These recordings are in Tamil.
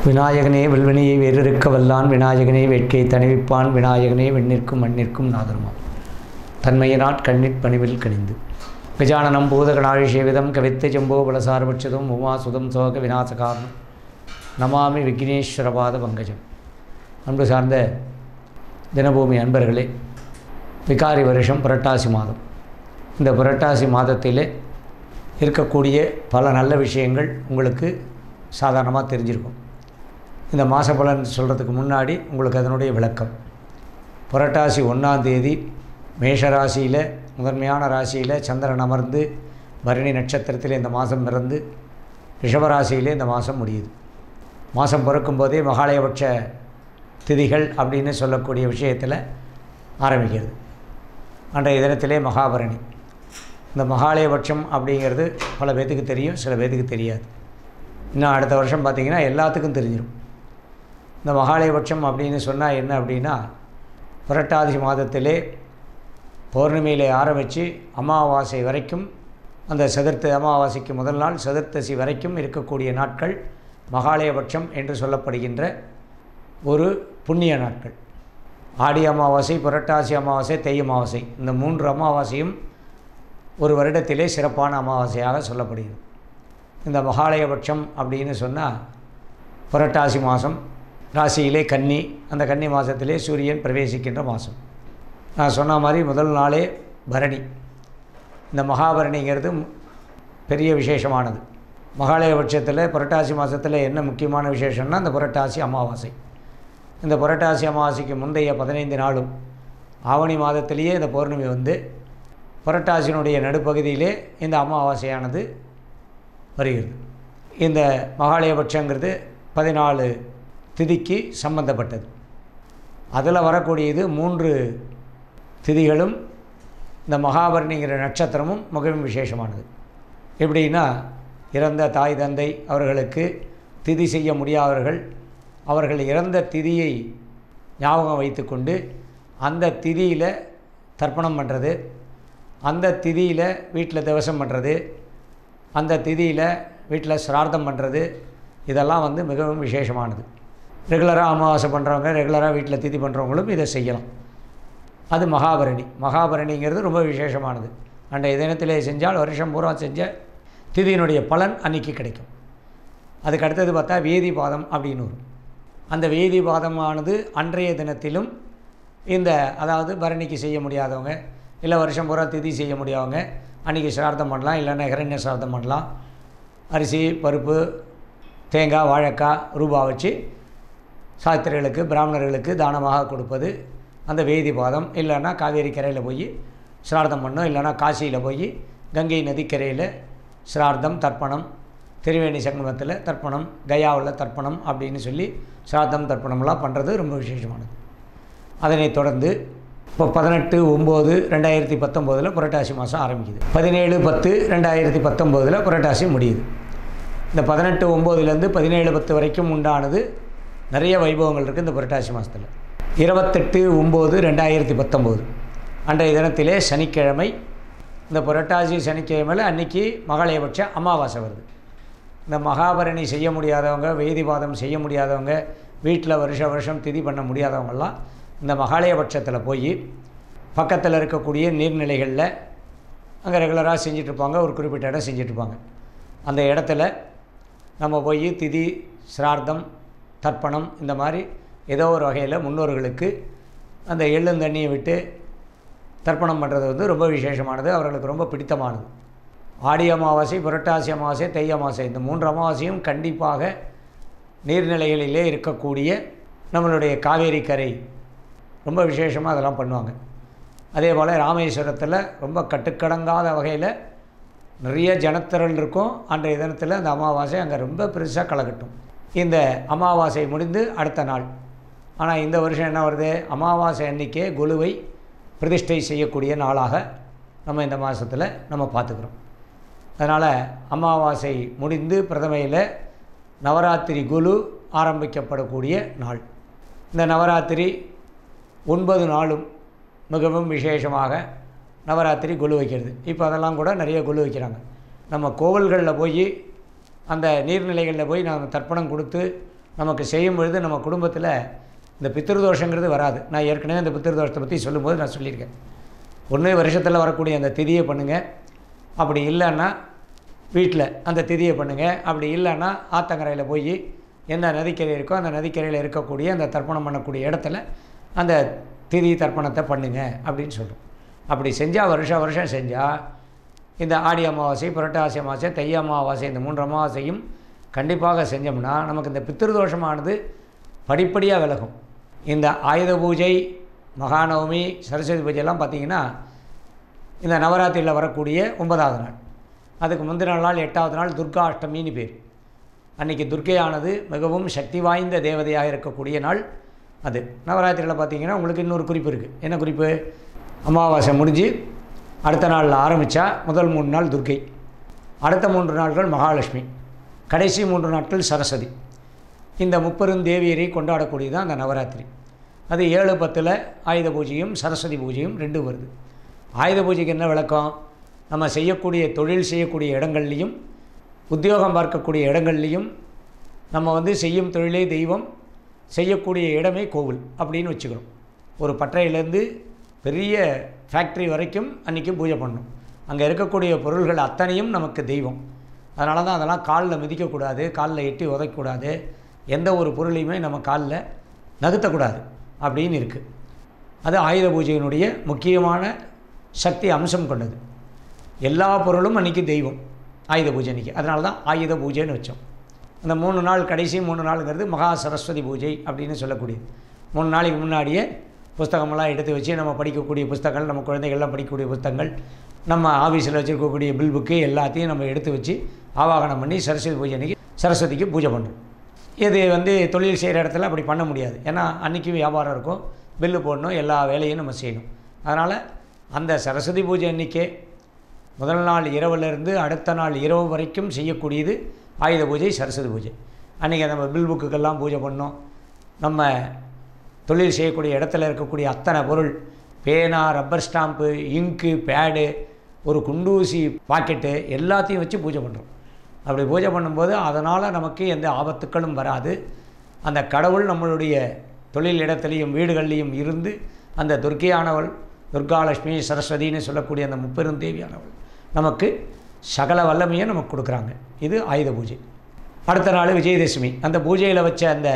விநாயகனே வெல்வினையை வேறிருக்க வல்லான் விநாயகனே வேட்கை தணிவிப்பான் விநாயகனே வெண்ணிற்கும் மண்ணிற்கும் நாதருமான் தன்மையினாற் கண்ணிற் பணிவில் கணிந்து கஜானனம் பூதகணாழிஷேவிதம் கவித்தை ஜம்போ பலசார்பட்சதும் உமாசுதம் சோக விநாசகாரணம் நமாமி விக்னேஸ்வரபாத பங்கஜம் அன்பு சார்ந்த தினபூமி அன்பர்களே விகாரி வருஷம் புரட்டாசி மாதம் இந்த புரட்டாசி மாதத்திலே இருக்கக்கூடிய பல நல்ல விஷயங்கள் உங்களுக்கு சாதாரணமாக தெரிஞ்சிருக்கும் இந்த மாத பலன் சொல்கிறதுக்கு முன்னாடி உங்களுக்கு அதனுடைய விளக்கம் புரட்டாசி ஒன்றாம் தேதி மேஷராசியில் முதன்மையான ராசியில் சந்திரன் அமர்ந்து பரணி நட்சத்திரத்தில் இந்த மாதம் பிறந்து ரிஷபராசியிலே இந்த மாதம் முடியுது மாதம் பிறக்கும் போதே மகாலயபட்ச திதிகள் அப்படின்னு சொல்லக்கூடிய விஷயத்தில் ஆரம்பிக்கிறது அன்றைய தினத்திலே மகாபரணி இந்த மகாலயபட்சம் அப்படிங்கிறது பல பேர்த்துக்கு தெரியும் சில பேர்த்துக்கு தெரியாது இன்னும் அடுத்த வருஷம் பார்த்திங்கன்னா எல்லாத்துக்கும் தெரிஞ்சிடும் இந்த மகாலயபட்சம் அப்படின்னு சொன்னால் என்ன அப்படின்னா புரட்டாதி மாதத்திலே பௌர்ணமியிலே ஆரம்பித்து அமாவாசை வரைக்கும் அந்த சதுர்த்த அமாவாசைக்கு முதல் நாள் சதுர்த்தசி வரைக்கும் இருக்கக்கூடிய நாட்கள் மகாலயபட்சம் என்று சொல்லப்படுகின்ற ஒரு புண்ணிய நாட்கள் ஆடி அமாவாசை புரட்டாசி அமாவாசை தேய் அமாவாசை இந்த மூன்று அமாவாசையும் ஒரு வருடத்திலே சிறப்பான அமாவாசையாக சொல்லப்படுகிறது இந்த மகாலயபட்சம் அப்படின்னு சொன்னால் புரட்டாசி மாதம் ராசியிலே கன்னி அந்த கன்னி மாதத்திலே சூரியன் பிரவேசிக்கின்ற மாதம் நான் சொன்ன மாதிரி முதல் நாளே பரணி இந்த மகாபரணிங்கிறது பெரிய விசேஷமானது மகாலயபட்சத்தில் புரட்டாசி மாதத்தில் என்ன முக்கியமான விசேஷம்னா இந்த புரட்டாசி அமாவாசை இந்த புரட்டாசி அமாவாசைக்கு முந்தைய பதினைந்து நாளும் ஆவணி மாதத்திலேயே இந்த பௌர்ணமி வந்து புரட்டாசியினுடைய நடுப்பகுதியிலே இந்த அமாவாசையானது வருகிறது இந்த மகாலயபட்சங்கிறது பதினாலு திதிக்கு சம்பந்தப்பட்டது அதில் வரக்கூடியது மூன்று திதிகளும் இந்த மகாபரணிங்கிற நட்சத்திரமும் மிகவும் விசேஷமானது எப்படின்னா இறந்த தாய் தந்தை அவர்களுக்கு திதி செய்ய முடியாதவர்கள் அவர்கள் இறந்த திதியை ஞாபகம் வைத்துக்கொண்டு அந்த திதியில் தர்ப்பணம் பண்ணுறது அந்த திதியில் வீட்டில் திவசம் பண்ணுறது அந்த திதியில் வீட்டில் சிரார்த்தம் பண்ணுறது இதெல்லாம் வந்து மிகவும் விசேஷமானது ரெகுலராக அமாவாசை பண்ணுறவங்க ரெகுலராக வீட்டில் திதி பண்ணுறவங்களும் இதை செய்யலாம் அது மகாபரணி மகாபரணிங்கிறது ரொம்ப விசேஷமானது அன்றைய தினத்திலே செஞ்சால் வருஷம் பூரா செஞ்ச திதியினுடைய பலன் அன்னைக்கு கிடைக்கும் அதுக்கு அடுத்தது பார்த்தா வேதி பாதம் அப்படின்னு வரும் அந்த வேதி பாதமானது அன்றைய தினத்திலும் இந்த அதாவது பரணிக்கு செய்ய முடியாதவங்க இல்லை வருஷம் பூரா திதி செய்ய முடியாதவங்க அன்றைக்கி சிரார்த்தம் பண்ணலாம் இல்லைன்னா ஹிரண்ய சிரார்த்தம் பண்ணலாம் அரிசி பருப்பு தேங்காய் வாழைக்காய் ரூபா வச்சு சாஸ்திரிகளுக்கு பிராமணர்களுக்கு தானமாக கொடுப்பது அந்த வேதி பாதம் இல்லைன்னா காவேரி கரையில் போய் சிரார்த்தம் பண்ணோம் இல்லைன்னா காசியில் போய் கங்கை நதிக்கரையில் சிரார்த்தம் தர்ப்பணம் திருவேணி சங்கமத்தில் தர்ப்பணம் கயாவில் தர்ப்பணம் அப்படின்னு சொல்லி சிரார்த்தம் தர்ப்பணம்லாம் பண்ணுறது ரொம்ப விசேஷமானது அதனைத் தொடர்ந்து இப்போ பதினெட்டு ஒம்பது ரெண்டாயிரத்தி பத்தொம்போதில் புரட்டாசி மாதம் ஆரம்பிக்குது பதினேழு பத்து ரெண்டாயிரத்தி பத்தொம்போதில் புரட்டாசி முடியுது இந்த பதினெட்டு ஒம்போதுலேருந்து பதினேழு பத்து வரைக்கும் உண்டானது நிறைய வைபவங்கள் இருக்குது இந்த புரட்டாசி மாதத்தில் இருபத்தெட்டு ஒம்பது ரெண்டாயிரத்தி பத்தொம்போது அன்றைய தினத்திலே சனிக்கிழமை இந்த புரட்டாசி சனிக்கிழமையில் அன்றைக்கி மகாலயபட்ச அமாவாசை வருது இந்த மகாபரணி செய்ய முடியாதவங்க வேதிபாதம் செய்ய முடியாதவங்க வீட்டில் வருஷ வருஷம் திதி பண்ண முடியாதவங்கெல்லாம் இந்த மகாலயபட்சத்தில் போய் பக்கத்தில் இருக்கக்கூடிய நீர்நிலைகளில் அங்கே ரெகுலராக செஞ்சிட்ருப்பாங்க ஒரு குறிப்பிட்ட இடம் செஞ்சிட்ருப்பாங்க அந்த இடத்துல நம்ம போய் திதி சிரார்த்தம் தர்ப்பணம் இந்த மாதிரி ஏதோ ஒரு வகையில் முன்னோர்களுக்கு அந்த எள்ளுந்தண்ணியை விட்டு தர்ப்பணம் பண்ணுறது வந்து ரொம்ப விசேஷமானது அவர்களுக்கு ரொம்ப பிடித்தமானது ஆடி அமாவாசை புரட்டாசி அமாவாசை தை அமாவாசை இந்த மூன்று அமாவாசையும் கண்டிப்பாக நீர்நிலைகளிலே இருக்கக்கூடிய நம்மளுடைய காவேரி கரை ரொம்ப விசேஷமாக அதெல்லாம் பண்ணுவாங்க அதே போல் ராமேஸ்வரத்தில் ரொம்ப கட்டுக்கடங்காத வகையில் நிறைய ஜனத்திரள் இருக்கும் அன்றைய தினத்தில் அந்த அமாவாசை அங்கே ரொம்ப பெருசாக கலக்கட்டும் இந்த அமாவாசை முடிந்து அடுத்த நாள் ஆனால் இந்த வருஷம் என்ன வருது அமாவாசை அன்றைக்கே குழுவை பிரதிஷ்டை செய்யக்கூடிய நாளாக நம்ம இந்த மாதத்தில் நம்ம பார்த்துக்கிறோம் அதனால் அமாவாசை முடிந்து பிரதமையில் நவராத்திரி குழு ஆரம்பிக்கப்படக்கூடிய நாள் இந்த நவராத்திரி ஒன்பது நாளும் மிகவும் விசேஷமாக நவராத்திரி குழு வைக்கிறது இப்போ அதெல்லாம் கூட நிறைய குழு வைக்கிறாங்க நம்ம கோவில்களில் போய் அந்த நீர்நிலைகளில் போய் நாம் தர்ப்பணம் கொடுத்து நமக்கு செய்யும் பொழுது நம்ம குடும்பத்தில் இந்த பித்திருதோஷங்கிறது வராது நான் ஏற்கனவே இந்த பித்திருதோஷத்தை பற்றி சொல்லும்போது நான் சொல்லியிருக்கேன் ஒன்று வருஷத்தில் வரக்கூடிய அந்த திதியை பண்ணுங்கள் அப்படி இல்லைன்னா வீட்டில் அந்த திதியை பண்ணுங்கள் அப்படி இல்லைன்னா ஆத்தங்கரையில் போய் எந்த நதிக்கரை இருக்கோ அந்த நதிக்கரையில் இருக்கக்கூடிய அந்த தர்ப்பணம் பண்ணக்கூடிய இடத்துல அந்த திதி தர்ப்பணத்தை பண்ணுங்க அப்படின்னு சொல்கிறோம் அப்படி செஞ்சால் வருஷம் வருஷம் செஞ்சால் இந்த ஆடி அமாவாசை புரட்டாசி அமாவாசை தை அமாவாசை இந்த மூன்று அமாவாசையும் கண்டிப்பாக செஞ்சோம்னா நமக்கு இந்த பித்திருதோஷமானது படிப்படியாக விலகும் இந்த ஆயுத பூஜை மகாநவமி சரஸ்வதி பூஜையெல்லாம் பார்த்திங்கன்னா இந்த நவராத்திரியில் வரக்கூடிய ஒன்பதாவது நாள் அதுக்கு முந்தின நாள் எட்டாவது நாள் துர்கா அஷ்டமின்னு பேர் அன்றைக்கி துர்க்கையானது மிகவும் சக்தி வாய்ந்த தேவதையாக இருக்கக்கூடிய நாள் அது நவராத்திரியில் பார்த்தீங்கன்னா உங்களுக்கு இன்னொரு குறிப்பு இருக்குது என்ன குறிப்பு அமாவாசை முடிஞ்சு அடுத்த நாளில் ஆரம்பித்தா முதல் மூணு நாள் துர்க்கை அடுத்த மூன்று நாட்கள் மகாலட்சுமி கடைசி மூன்று நாட்கள் சரஸ்வதி இந்த முப்பெரும் தேவியரை கொண்டாடக்கூடியது அந்த நவராத்திரி அது ஏழு பத்தில் ஆயுத பூஜையும் சரஸ்வதி பூஜையும் ரெண்டும் வருது ஆயுத பூஜைக்கு என்ன விளக்கம் நம்ம செய்யக்கூடிய தொழில் செய்யக்கூடிய இடங்கள்லையும் உத்தியோகம் பார்க்கக்கூடிய இடங்கள்லையும் நம்ம வந்து செய்யும் தொழிலே தெய்வம் செய்யக்கூடிய இடமே கோவில் அப்படின்னு வச்சுக்கிறோம் ஒரு பட்டறையிலேருந்து பெரிய ஃபேக்ட்ரி வரைக்கும் அன்றைக்கி பூஜை பண்ணணும் அங்கே இருக்கக்கூடிய பொருள்கள் அத்தனையும் நமக்கு தெய்வம் அதனால தான் அதெல்லாம் காலில் மிதிக்கக்கூடாது காலில் எட்டி உதைக்கக்கூடாது எந்த ஒரு பொருளையுமே நம்ம காலில் நகர்த்தக்கூடாது அப்படின்னு இருக்குது அது ஆயுத பூஜையினுடைய முக்கியமான சக்தி அம்சம் கொண்டது எல்லா பொருளும் அன்றைக்கி தெய்வம் ஆயுத பூஜை அன்றைக்கி அதனால தான் ஆயுத பூஜைன்னு வச்சோம் அந்த மூணு நாள் கடைசி மூணு நாளுங்கிறது மகா சரஸ்வதி பூஜை அப்படின்னு சொல்லக்கூடியது மூணு நாளைக்கு முன்னாடியே புஸ்தகமெல்லாம் எடுத்து வச்சு நம்ம படிக்கக்கூடிய புஸ்தகங்கள் நம்ம குழந்தைகள்லாம் படிக்கக்கூடிய புஸ்தகங்கள் நம்ம ஆஃபீஸில் வச்சுருக்கக்கூடிய பில் புக்கு எல்லாத்தையும் நம்ம எடுத்து வச்சு ஆவாகனம் பண்ணி சரஸ்வதி பூஜை அன்றைக்கி சரஸ்வதிக்கு பூஜை பண்ணுறோம் இது வந்து தொழில் செய்கிற இடத்துல அப்படி பண்ண முடியாது ஏன்னா அன்றைக்கி வியாபாரம் இருக்கும் பில்லு போடணும் எல்லா வேலையும் நம்ம செய்யணும் அதனால் அந்த சரஸ்வதி பூஜை அன்றைக்கே முதல் நாள் இரவுலேருந்து அடுத்த நாள் இரவு வரைக்கும் செய்யக்கூடியது ஆயுத பூஜை சரஸ்வதி பூஜை அன்றைக்கி நம்ம பில் புக்குக்கெல்லாம் பூஜை பண்ணோம் நம்ம தொழில் செய்யக்கூடிய இடத்துல இருக்கக்கூடிய அத்தனை பொருள் பேனா ரப்பர் ஸ்டாம்ப்பு இங்கு பேடு ஒரு குண்டூசி பாக்கெட்டு எல்லாத்தையும் வச்சு பூஜை பண்ணுறோம் அப்படி பூஜை பண்ணும்போது அதனால் நமக்கு எந்த ஆபத்துக்களும் வராது அந்த கடவுள் நம்மளுடைய தொழில் இடத்துலையும் வீடுகள்லையும் இருந்து அந்த துர்க்கையானவள் துர்காலட்சுமி சரஸ்வதினு சொல்லக்கூடிய அந்த முப்பெரும் தேவியானவள் நமக்கு சகல வல்லமையை நமக்கு கொடுக்குறாங்க இது ஆயுத பூஜை அடுத்த நாள் விஜயதசமி அந்த பூஜையில் வச்ச அந்த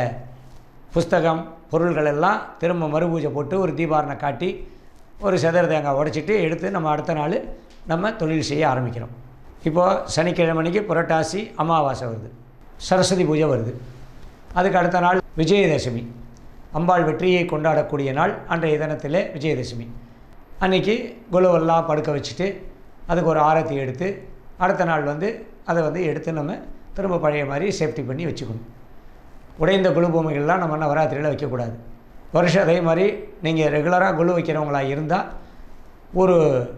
புஸ்தகம் பொருள்கள் எல்லாம் திரும்ப மறுபூஜை போட்டு ஒரு தீபாரணை காட்டி ஒரு செதற தேங்காய் உடைச்சிட்டு எடுத்து நம்ம அடுத்த நாள் நம்ம தொழில் செய்ய ஆரம்பிக்கிறோம் இப்போது சனிக்கிழமைக்கு புரட்டாசி அமாவாசை வருது சரஸ்வதி பூஜை வருது அதுக்கு அடுத்த நாள் விஜயதசமி அம்பாள் வெற்றியை கொண்டாடக்கூடிய நாள் அன்றைய தினத்தில் விஜயதசமி அன்றைக்கி குலுவெல்லாம் படுக்க வச்சுட்டு அதுக்கு ஒரு ஆரத்தி எடுத்து அடுத்த நாள் வந்து அதை வந்து எடுத்து நம்ம திரும்ப பழைய மாதிரி சேஃப்டி பண்ணி வச்சுக்கணும் உடைந்த குழு பொம்மைகள்லாம் நம்ம நவராத்திரியில் வைக்கக்கூடாது வருஷம் அதே மாதிரி நீங்கள் ரெகுலராக குழு வைக்கிறவங்களா இருந்தால் ஒரு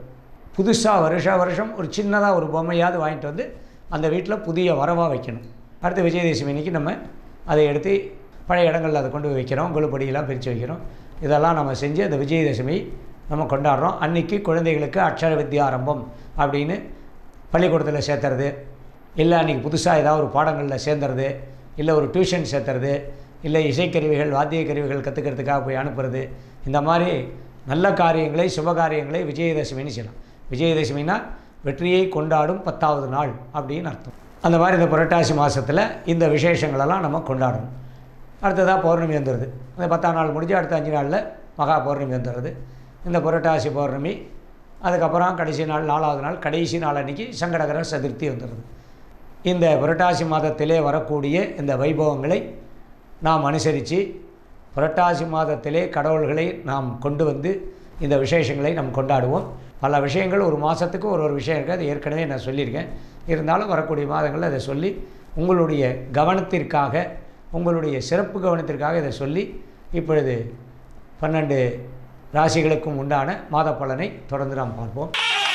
புதுசாக வருஷா வருஷம் ஒரு சின்னதாக ஒரு பொம்மையாவது வாங்கிட்டு வந்து அந்த வீட்டில் புதிய வரவாக வைக்கணும் அடுத்து விஜயதசமி அன்றைக்கி நம்ம அதை எடுத்து பழைய இடங்களில் அதை கொண்டு போய் வைக்கிறோம் குழுப்படியெல்லாம் பிரித்து வைக்கிறோம் இதெல்லாம் நம்ம செஞ்சு அந்த விஜயதசமி நம்ம கொண்டாடுறோம் அன்றைக்கி குழந்தைகளுக்கு அக்ஷர வித்யாரம்பம் அப்படின்னு பள்ளிக்கூடத்தில் சேர்த்துறது இல்லை அன்றைக்கி புதுசாக ஏதாவது ஒரு பாடங்களில் சேர்ந்துறது இல்லை ஒரு டியூஷன் சேர்த்துறது இல்லை இசைக்கருவிகள் வாத்திய கருவிகள் கற்றுக்கிறதுக்காக போய் அனுப்புறது இந்த மாதிரி நல்ல காரியங்களை சுப காரியங்களை விஜயதசமின்னு செய்யலாம் விஜயதசமினா வெற்றியை கொண்டாடும் பத்தாவது நாள் அப்படின்னு அர்த்தம் அந்த மாதிரி இந்த புரட்டாசி மாதத்தில் இந்த விசேஷங்களெல்லாம் நம்ம கொண்டாடணும் அடுத்ததாக பௌர்ணமி வந்துடுது அந்த பத்தாம் நாள் முடிஞ்சு அடுத்த அஞ்சு நாளில் மகா பௌர்ணமி வந்துடுது இந்த புரட்டாசி பௌர்ணமி அதுக்கப்புறம் கடைசி நாள் நாலாவது நாள் கடைசி நாள் அன்றைக்கி சங்கடகர சதுர்த்தி வந்துடுது இந்த புரட்டாசி மாதத்திலே வரக்கூடிய இந்த வைபவங்களை நாம் அனுசரித்து புரட்டாசி மாதத்திலே கடவுள்களை நாம் கொண்டு வந்து இந்த விசேஷங்களை நாம் கொண்டாடுவோம் பல விஷயங்கள் ஒரு மாதத்துக்கு ஒரு ஒரு விஷயம் இருக்குது அது ஏற்கனவே நான் சொல்லியிருக்கேன் இருந்தாலும் வரக்கூடிய மாதங்களில் அதை சொல்லி உங்களுடைய கவனத்திற்காக உங்களுடைய சிறப்பு கவனத்திற்காக இதை சொல்லி இப்பொழுது பன்னெண்டு ராசிகளுக்கும் உண்டான மாத பலனை தொடர்ந்து நாம் பார்ப்போம்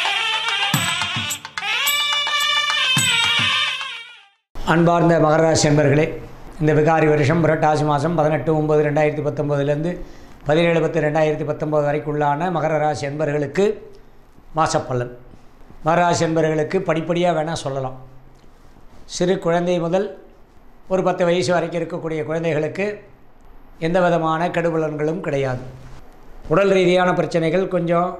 அன்பார்ந்த மகராசி என்பர்களே இந்த விகாரி வருஷம் புரட்டாசி மாதம் பதினெட்டு ஒம்பது ரெண்டாயிரத்தி பத்தொம்போதுலேருந்து பதினேழு பத்து ரெண்டாயிரத்தி பத்தொம்போது வரைக்குள்ளான மகர ராசி என்பர்களுக்கு மாசப்பலன் மகராசி என்பர்களுக்கு படிப்படியாக வேணால் சொல்லலாம் சிறு குழந்தை முதல் ஒரு பத்து வயசு வரைக்கும் இருக்கக்கூடிய குழந்தைகளுக்கு எந்த விதமான கெடுபலன்களும் கிடையாது உடல் ரீதியான பிரச்சனைகள் கொஞ்சம்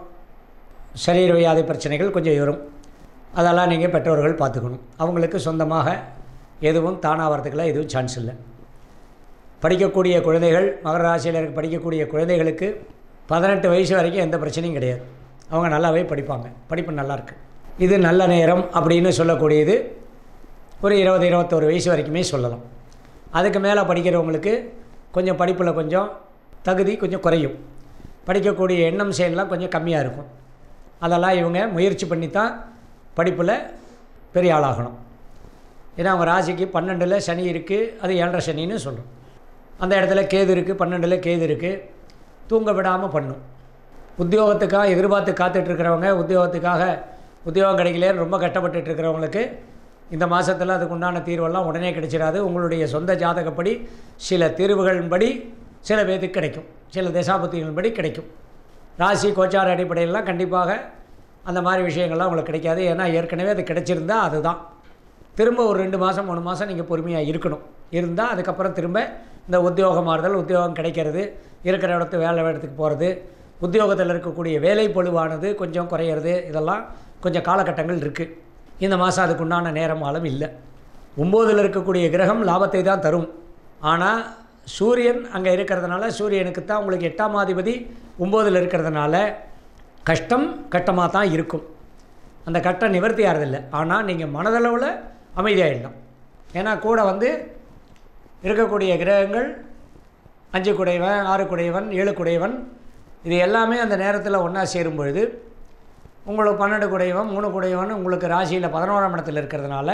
சரீர வியாதி பிரச்சனைகள் கொஞ்சம் வரும் அதெல்லாம் நீங்கள் பெற்றோர்கள் பார்த்துக்கணும் அவங்களுக்கு சொந்தமாக எதுவும் தானாக வரதுக்கெல்லாம் எதுவும் சான்ஸ் இல்லை படிக்கக்கூடிய குழந்தைகள் மகர ராசியில் இருக்க படிக்கக்கூடிய குழந்தைகளுக்கு பதினெட்டு வயசு வரைக்கும் எந்த பிரச்சனையும் கிடையாது அவங்க நல்லாவே படிப்பாங்க படிப்பு நல்லாயிருக்கு இது நல்ல நேரம் அப்படின்னு சொல்லக்கூடியது ஒரு இருபது இருபத்தோரு வயசு வரைக்குமே சொல்லலாம் அதுக்கு மேலே படிக்கிறவங்களுக்கு கொஞ்சம் படிப்பில் கொஞ்சம் தகுதி கொஞ்சம் குறையும் படிக்கக்கூடிய எண்ணம் செயல்லாம் கொஞ்சம் கம்மியாக இருக்கும் அதெல்லாம் இவங்க முயற்சி பண்ணி தான் படிப்பில் பெரிய ஆளாகணும் ஏன்னா அவங்க ராசிக்கு பன்னெண்டில் சனி இருக்குது அது ஏழரை சனின்னு சொல்கிறோம் அந்த இடத்துல கேது இருக்குது பன்னெண்டில் கேது இருக்குது தூங்க விடாமல் பண்ணும் உத்தியோகத்துக்காக எதிர்பார்த்து காத்துட்ருக்கிறவங்க உத்தியோகத்துக்காக உத்தியோகம் கிடைக்கலையேன்னு ரொம்ப கஷ்டப்பட்டுட்டு இருக்கிறவங்களுக்கு இந்த மாதத்தில் அதுக்கு உண்டான தீர்வெல்லாம் உடனே கிடைச்சிடாது உங்களுடைய சொந்த ஜாதகப்படி சில தீர்வுகளின்படி சில பேருக்கு கிடைக்கும் சில தசாபத்திகளின்படி கிடைக்கும் ராசி கோச்சார அடிப்படையிலலாம் கண்டிப்பாக அந்த மாதிரி விஷயங்கள்லாம் உங்களுக்கு கிடைக்காது ஏன்னா ஏற்கனவே அது கிடைச்சிருந்தா அதுதான் திரும்ப ஒரு ரெண்டு மாதம் மூணு மாதம் நீங்கள் பொறுமையாக இருக்கணும் இருந்தால் அதுக்கப்புறம் திரும்ப இந்த உத்தியோகம் மாறுதல் உத்தியோகம் கிடைக்கிறது இருக்கிற இடத்து வேலை இடத்துக்கு போகிறது உத்தியோகத்தில் இருக்கக்கூடிய வேலை பொழுவானது கொஞ்சம் குறையிறது இதெல்லாம் கொஞ்சம் காலகட்டங்கள் இருக்குது இந்த மாதம் அதுக்குண்டான நேரம் காலம் இல்லை ஒம்போதில் இருக்கக்கூடிய கிரகம் லாபத்தை தான் தரும் ஆனால் சூரியன் அங்கே இருக்கிறதுனால சூரியனுக்கு தான் உங்களுக்கு எட்டாம் அதிபதி ஒம்போதில் இருக்கிறதுனால கஷ்டம் கட்டமாக தான் இருக்கும் அந்த கட்டம் நிவர்த்தி ஆகிறதில்ல ஆனால் நீங்கள் மனதளவில் அமைதியாகிடலாம் ஏன்னா கூட வந்து இருக்கக்கூடிய கிரகங்கள் அஞ்சு குடையவன் ஆறு குடையவன் ஏழு குடையவன் இது எல்லாமே அந்த நேரத்தில் ஒன்றா சேரும் பொழுது உங்களுக்கு பன்னெண்டு குடையவன் மூணு குடையவன் உங்களுக்கு ராசியில் பதினோராம் இடத்துல இருக்கிறதுனால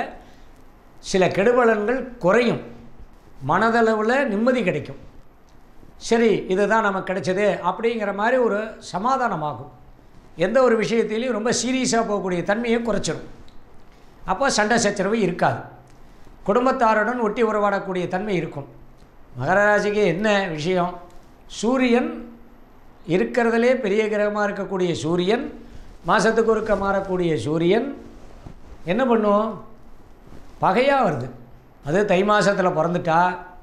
சில கெடுபலன்கள் குறையும் மனதளவில் நிம்மதி கிடைக்கும் சரி இதுதான் நமக்கு கிடைச்சது அப்படிங்கிற மாதிரி ஒரு சமாதானமாகும் எந்த ஒரு விஷயத்திலையும் ரொம்ப சீரியஸாக போகக்கூடிய தன்மையை குறைச்சிடும் அப்போ சண்டை சச்சரவு இருக்காது குடும்பத்தாருடன் ஒட்டி உறவாடக்கூடிய தன்மை இருக்கும் மகர ராசிக்கு என்ன விஷயம் சூரியன் இருக்கிறதுலே பெரிய கிரகமாக இருக்கக்கூடிய சூரியன் மாதத்துக்கு ஒருக்க மாறக்கூடிய சூரியன் என்ன பண்ணும் பகையாக வருது அது தை மாதத்தில் பிறந்துட்டா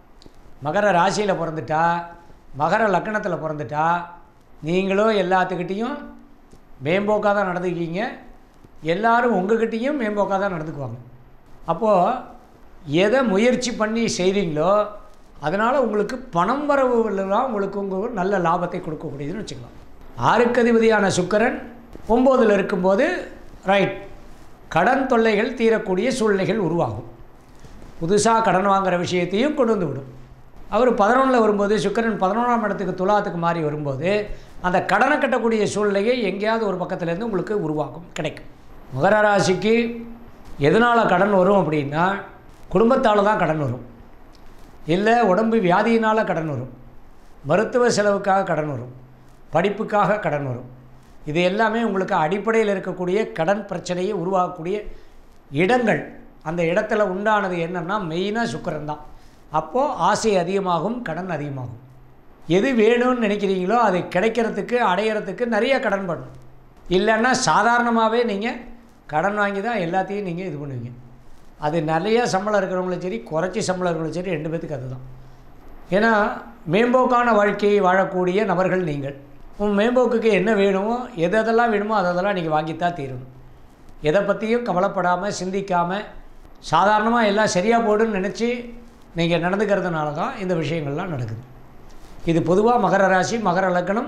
மகர ராசியில் பிறந்துட்டா மகர லக்கணத்தில் பிறந்துட்டா நீங்களும் எல்லாத்துக்கிட்டேயும் மேம்போக்காக தான் நடந்துக்குவீங்க எல்லாரும் உங்ககிட்டேயும் மேம்போக்காக தான் நடந்துக்குவாங்க அப்போது எதை முயற்சி பண்ணி செய்கிறீங்களோ அதனால் உங்களுக்கு பணம் வரவுலாம் உங்களுக்கு உங்கள் நல்ல லாபத்தை கொடுக்கக்கூடியதுன்னு வச்சுக்கலாம் ஆறுக்கு அதிபதியான சுக்கரன் ஒம்போதில் இருக்கும்போது ரைட் கடன் தொல்லைகள் தீரக்கூடிய சூழ்நிலைகள் உருவாகும் புதுசாக கடன் வாங்குகிற விஷயத்தையும் கொண்டு வந்து விடும் அவர் பதினொன்றில் வரும்போது சுக்கரன் பதினொன்றாம் இடத்துக்கு துலாத்துக்கு மாறி வரும்போது அந்த கடனை கட்டக்கூடிய சூழ்நிலையை எங்கேயாவது ஒரு பக்கத்துலேருந்து உங்களுக்கு உருவாகும் கிடைக்கும் மகர ராசிக்கு எதனால் கடன் வரும் அப்படின்னா குடும்பத்தால் தான் கடன் வரும் இல்லை உடம்பு வியாதியினால் கடன் வரும் மருத்துவ செலவுக்காக கடன் வரும் படிப்புக்காக கடன் வரும் இது எல்லாமே உங்களுக்கு அடிப்படையில் இருக்கக்கூடிய கடன் பிரச்சனையை உருவாக்கக்கூடிய இடங்கள் அந்த இடத்துல உண்டானது என்னன்னா மெயினாக சுக்கரன் தான் அப்போது ஆசை அதிகமாகும் கடன் அதிகமாகும் எது வேணும்னு நினைக்கிறீங்களோ அது கிடைக்கிறதுக்கு அடையிறதுக்கு நிறைய கடன் பண்ணணும் இல்லைன்னா சாதாரணமாகவே நீங்கள் கடன் வாங்கி தான் எல்லாத்தையும் நீங்கள் இது பண்ணுவீங்க அது நிறைய சம்பளம் இருக்கிறவங்களும் சரி குறைச்சி சம்பளம் இருக்கிறவங்களும் சரி ரெண்டு பேத்துக்கு அதுதான் ஏன்னா மேம்போக்கான வாழ்க்கையை வாழக்கூடிய நபர்கள் நீங்கள் உன் மேம்போக்குக்கு என்ன வேணுமோ எது எதெல்லாம் வேணுமோ அதெல்லாம் நீங்கள் வாங்கித்தான் தீரணும் எதை பற்றியும் கவலைப்படாமல் சிந்திக்காமல் சாதாரணமாக எல்லாம் சரியாக போடுன்னு நினச்சி நீங்கள் நடந்துக்கிறதுனால தான் இந்த விஷயங்கள்லாம் நடக்குது இது பொதுவாக மகர ராசி மகர லக்னம்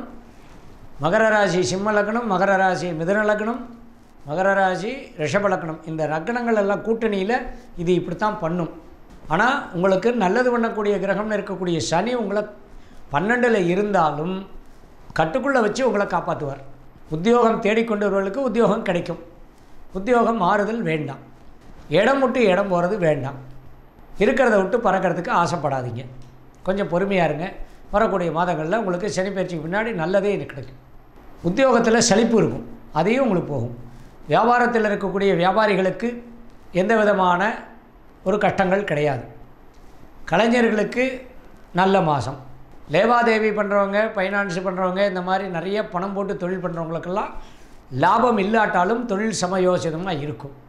மகர ராசி சிம்ம லக்னம் மகர ராசி மிதுன லக்னம் மகர ராசி ரிஷப லக்னம் இந்த லக்னங்கள் எல்லாம் கூட்டணியில் இது இப்படித்தான் பண்ணும் ஆனால் உங்களுக்கு நல்லது பண்ணக்கூடிய கிரகம்னு இருக்கக்கூடிய சனி உங்களை பன்னெண்டில் இருந்தாலும் கட்டுக்குள்ளே வச்சு உங்களை காப்பாற்றுவார் உத்தியோகம் தேடிக்கொண்டவர்களுக்கு உத்தியோகம் கிடைக்கும் உத்தியோகம் மாறுதல் வேண்டாம் இடம் விட்டு இடம் போகிறது வேண்டாம் இருக்கிறத விட்டு பறக்கிறதுக்கு ஆசைப்படாதீங்க கொஞ்சம் பொறுமையாக இருங்க வரக்கூடிய மாதங்களில் உங்களுக்கு சனி பயிற்சிக்கு பின்னாடி நல்லதே எனக்கு கிடைக்கும் உத்தியோகத்தில் சலிப்பு இருக்கும் அதையும் உங்களுக்கு போகும் வியாபாரத்தில் இருக்கக்கூடிய வியாபாரிகளுக்கு எந்த விதமான ஒரு கஷ்டங்கள் கிடையாது கலைஞர்களுக்கு நல்ல மாதம் லேவாதேவி பண்ணுறவங்க ஃபைனான்ஸ் பண்ணுறவங்க இந்த மாதிரி நிறைய பணம் போட்டு தொழில் பண்ணுறவங்களுக்கெல்லாம் லாபம் இல்லாட்டாலும் தொழில் சமயோசிதமாக இருக்கும்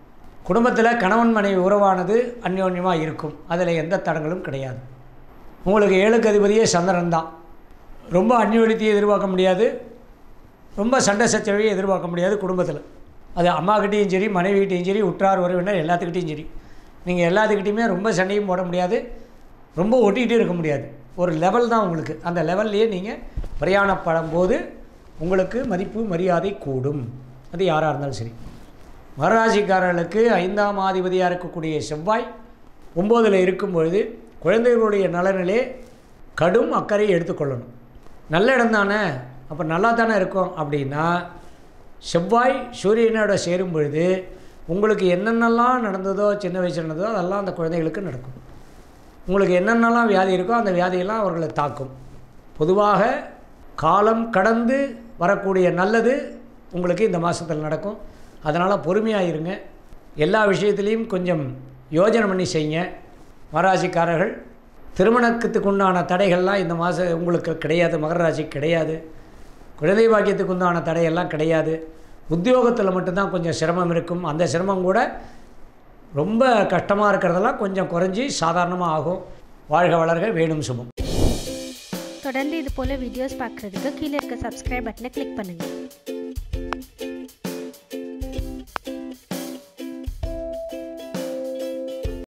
குடும்பத்தில் கணவன் மனைவி உறவானது அந்யோன்யமாக இருக்கும் அதில் எந்த தடங்களும் கிடையாது உங்களுக்கு ஏழுக்கு அதிபதியே சந்திரன் தான் ரொம்ப அந்யோன்யத்தையும் எதிர்பார்க்க முடியாது ரொம்ப சண்டை சச்சரவையும் எதிர்பார்க்க முடியாது குடும்பத்தில் அது அம்மாக்கிட்டேயும் சரி மனைவிக்கிட்டேயும் சரி உற்றார் உறவினர் எல்லாத்துக்கிட்டேயும் சரி நீங்கள் எல்லாத்துக்கிட்டையுமே ரொம்ப சண்டையும் போட முடியாது ரொம்ப ஒட்டிக்கிட்டே இருக்க முடியாது ஒரு லெவல் தான் உங்களுக்கு அந்த லெவல்லையே நீங்கள் பிரயாணப்படும் போது உங்களுக்கு மதிப்பு மரியாதை கூடும் அது யாராக இருந்தாலும் சரி மகராசிக்காரர்களுக்கு ஐந்தாம் ஆதிபதியாக இருக்கக்கூடிய செவ்வாய் ஒம்போதில் இருக்கும் பொழுது குழந்தைகளுடைய நலனிலே கடும் அக்கறை எடுத்துக்கொள்ளணும் நல்ல இடம் தானே அப்போ நல்லா தானே இருக்கும் அப்படின்னா செவ்வாய் சூரியனோட சேரும் பொழுது உங்களுக்கு என்னென்னலாம் நடந்ததோ சின்ன வயசில் நடந்ததோ அதெல்லாம் அந்த குழந்தைகளுக்கு நடக்கும் உங்களுக்கு என்னென்னலாம் வியாதி இருக்கோ அந்த வியாதியெல்லாம் அவர்களை தாக்கும் பொதுவாக காலம் கடந்து வரக்கூடிய நல்லது உங்களுக்கு இந்த மாதத்தில் நடக்கும் அதனால் பொறுமையாக இருங்க எல்லா விஷயத்துலேயும் கொஞ்சம் யோஜனை பண்ணி செய்யுங்க மகராசிக்காரர்கள் திருமணத்துக்கு உண்டான தடைகள்லாம் இந்த மாதம் உங்களுக்கு கிடையாது மகர ராசிக்கு கிடையாது குழந்தை பாக்கியத்துக்கு உண்டான தடையெல்லாம் கிடையாது உத்தியோகத்தில் மட்டும்தான் கொஞ்சம் சிரமம் இருக்கும் அந்த சிரமம் கூட ரொம்ப கஷ்டமாக இருக்கிறதெல்லாம் கொஞ்சம் குறைஞ்சி சாதாரணமாக ஆகும் வாழ்க வளர்க வேணும் சுமம் தொடர்ந்து இது போல் வீடியோஸ் பார்க்குறதுக்கு கீழே இருக்க சப்ஸ்கிரைப் பட்டனை கிளிக் பண்ணுங்கள்